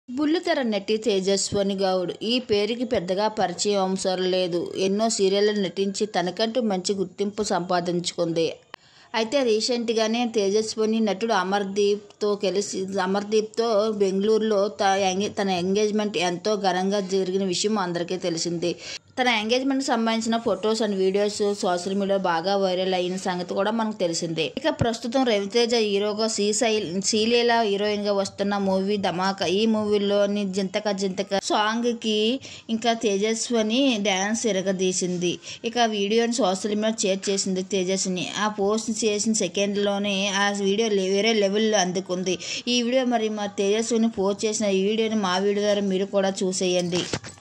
బుల్లితెర నటి తేజస్విని గౌడ్ ఈ పేరుకి పెద్దగా పరిచయం అవసరం లేదు ఎన్నో సీరియల్లో నటించి తనకంటూ మంచి గుర్తింపు సంపాదించుకుంది అయితే రీసెంట్గానే తేజస్విని నటుడు అమర్దీప్తో కలిసి అమర్దీప్తో బెంగళూరులో త ఎంగే- తన ఎంగేజ్మెంట్ ఎంతో ఘనంగా జరిగిన విషయం అందరికీ తెలిసిందే తన ఎంగేజ్మెంట్ సంబంధించిన ఫొటోస్ అండ్ వీడియోస్ సోషల్ మీడియాలో బాగా వైరల్ అయిన సంగతి కూడా మనకు తెలిసిందే ఇక ప్రస్తుతం రవితేజ హీరోగా శ్రీశైల్ శ్రీలీల హీరోయిన్ గా వస్తున్న మూవీ ధమాకా ఈ మూవీలోని జింతక జింతక సాంగ్ కి ఇంకా తేజస్విని డ్యాన్స్ ఎరగదీసింది ఇక ఆ వీడియోని సోషల్ మీడియా షేర్ చేసింది తేజస్విని ఆ పోస్ట్ చేసిన సెకండ్లోనే ఆ వీడియో లే- వేరే లెవెల్లో అందుకుంది ఈ వీడియో మరి మా తేజస్విని పోస్ట్ చేసిన ఈ వీడియోని మా వీడియో ద్వారా మీరు కూడా చూసేయండి